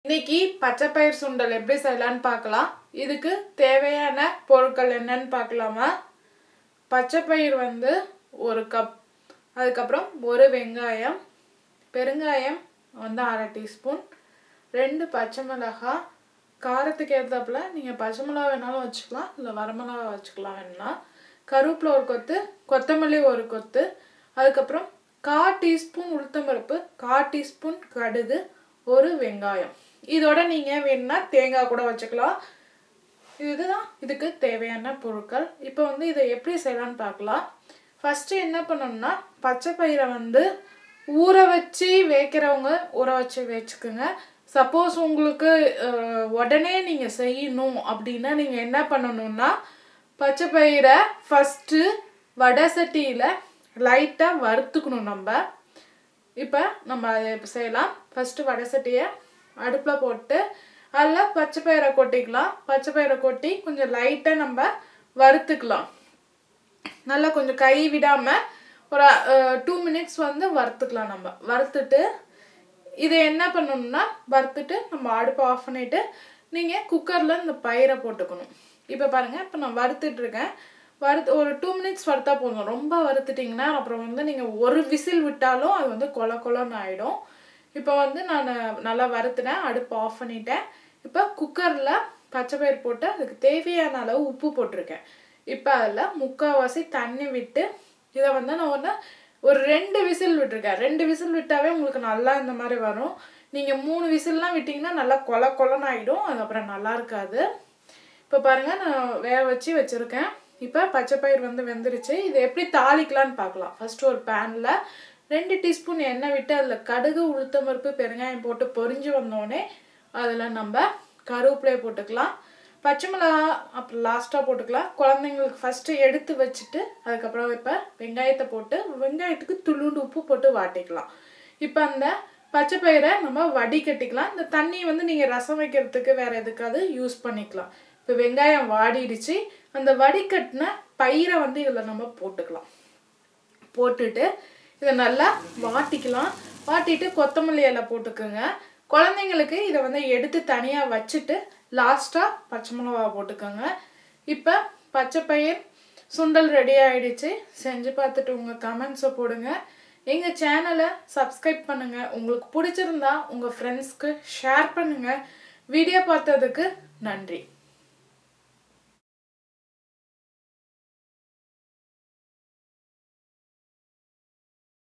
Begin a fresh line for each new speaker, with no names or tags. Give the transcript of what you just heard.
இன்னைக்கு பச்சைப்பயிர் சுண்டல் எப்படி செய்யலான்னு பார்க்கலாம் இதுக்கு தேவையான பொருட்கள் என்னன்னு பார்க்கலாமா பச்சைப்பயிர் வந்து ஒரு கப் அதுக்கப்புறம் ஒரு வெங்காயம் பெருங்காயம் வந்து அரை டீஸ்பூன் ரெண்டு பச்சை மிளகாய் காரத்துக்கு ஏற்றாப்புல நீங்கள் பச்சை மிளகா வேணாலும் வச்சுக்கலாம் இல்லை வரமிளகா வச்சுக்கலாம் வேணா கருவேப்பிலை ஒரு கொத்து கொத்தமல்லி ஒரு கொத்து அதுக்கப்புறம் கா டீஸ்பூன் உளுத்தம்பருப்பு கா டீஸ்பூன் கடுகு ஒரு வெங்காயம் இதோட நீங்கள் வேணும்னா தேங்காய் கூட வச்சுக்கலாம் இதுதான் இதுக்கு தேவையான பொருட்கள் இப்போ வந்து இதை எப்படி செய்யலாம்னு பார்க்கலாம் ஃபஸ்ட்டு என்ன பண்ணணும்னா பச்சை பயிரை வந்து ஊற வச்சு வேக்கிறவங்க ஊற வச்சு வச்சுக்கோங்க சப்போஸ் உங்களுக்கு அஹ், உடனே நீங்கள் செய்யணும் அப்படின்னா நீங்கள் என்ன பண்ணணும்னா பச்சை பயிரை ஃபஸ்ட்டு வடை சட்டியில் லைட்டாக வறுத்துக்கணும் நம்ம இப்போ நம்ம அதை இப்போ செய்யலாம் ஃபஸ்ட்டு வடை சட்டியை அடுப்பில் போட்டு அதில் பச்சை பயிரை கொட்டிக்கலாம் பச்சை பயிரை கொட்டி கொஞ்சம் லைட்டாக நம்ம வறுத்துக்கலாம் நல்லா கொஞ்சம் கை விடாமல் ஒரு டூ மினிட்ஸ் வந்து வறுத்துக்கலாம் நம்ம வறுத்துட்டு இதை என்ன பண்ணணும்னா வறுத்துட்டு நம்ம அடுப்பை ஆஃப் பண்ணிவிட்டு நீங்கள் குக்கரில் இந்த பயிரை போட்டுக்கணும் இப்போ பாருங்கள் இப்போ நான் வறுத்துட்டு இருக்கேன் வறுத்து ஒரு டூ மினிட்ஸ் வறுத்தா போதும் ரொம்ப வறுத்துட்டிங்கன்னா அப்புறம் வந்து நீங்கள் ஒரு விசில் விட்டாலும் அது வந்து கொல கொலன்னு ஆகிடும் இப்போ வந்து நான் நல்லா வறுத்துனேன் அடுப்பு ஆஃப் பண்ணிட்டேன் இப்போ குக்கரில் பச்சை பயிர் போட்டு அதுக்கு தேவையான அளவு உப்பு போட்டிருக்கேன் இப்போ அதில் முக்கால்வாசி தண்ணி விட்டு இதை வந்து நான் வந்து ஒரு ரெண்டு விசில் விட்டுருக்கேன் ரெண்டு விசில் விட்டாவே உங்களுக்கு நல்லா இந்த மாதிரி வரும் நீங்கள் மூணு விசில்லாம் விட்டிங்கன்னா நல்லா கொல கொலன்னு ஆகிடும் அது அப்புறம் நல்லா இருக்காது இப்போ பாருங்கள் நான் வேக வச்சு வச்சுருக்கேன் இப்போ பச்சை பயிர் வந்து வெந்துருச்சு இதை எப்படி தாளிக்கலான்னு பார்க்கலாம் ஃபஸ்ட்டு ஒரு பேனில் ரெண்டு டீஸ்பூன் எண்ணெய் விட்டு அதில் கடுகு உளுத்தம்பருப்பு பெருங்காயம் போட்டு பொரிஞ்சு வந்தோடனே அதில் நம்ம கருவேப்பிலையை போட்டுக்கலாம் பச்சை மிளகா அப்புறம் லாஸ்ட்டாக போட்டுக்கலாம் குழந்தைங்களுக்கு ஃபஸ்ட்டு எடுத்து வச்சுட்டு அதுக்கப்புறம் இப்போ வெங்காயத்தை போட்டு வெங்காயத்துக்கு துளுண்டு உப்பு போட்டு வாட்டிக்கலாம் இப்போ அந்த பச்சை பயிரை நம்ம வடிகட்டிக்கலாம் இந்த தண்ணி வந்து நீங்கள் ரசம் வைக்கிறதுக்கு வேறு எதுக்காவது யூஸ் பண்ணிக்கலாம் இப்போ வெங்காயம் வாடிடுச்சு அந்த வடிகட்டின பயிரை வந்து இதில் நம்ம போட்டுக்கலாம் போட்டுட்டு இதை நல்லா வாட்டிக்கலாம் வாட்டிட்டு கொத்தமல்லி இலை போட்டுக்கோங்க குழந்தைங்களுக்கு இதை வந்து எடுத்து தனியாக வச்சுட்டு லாஸ்ட்டாக பச்சை மிளகா போட்டுக்கோங்க இப்போ பச்சை பயிர் சுண்டல் ரெடி ஆயிடுச்சு செஞ்சு பார்த்துட்டு உங்கள் கமெண்ட்ஸை போடுங்க எங்கள் சேனலை சப்ஸ்கிரைப் பண்ணுங்கள் உங்களுக்கு பிடிச்சிருந்தா உங்கள் ஃப்ரெண்ட்ஸ்க்கு ஷேர் பண்ணுங்கள் வீடியோ பார்த்ததுக்கு நன்றி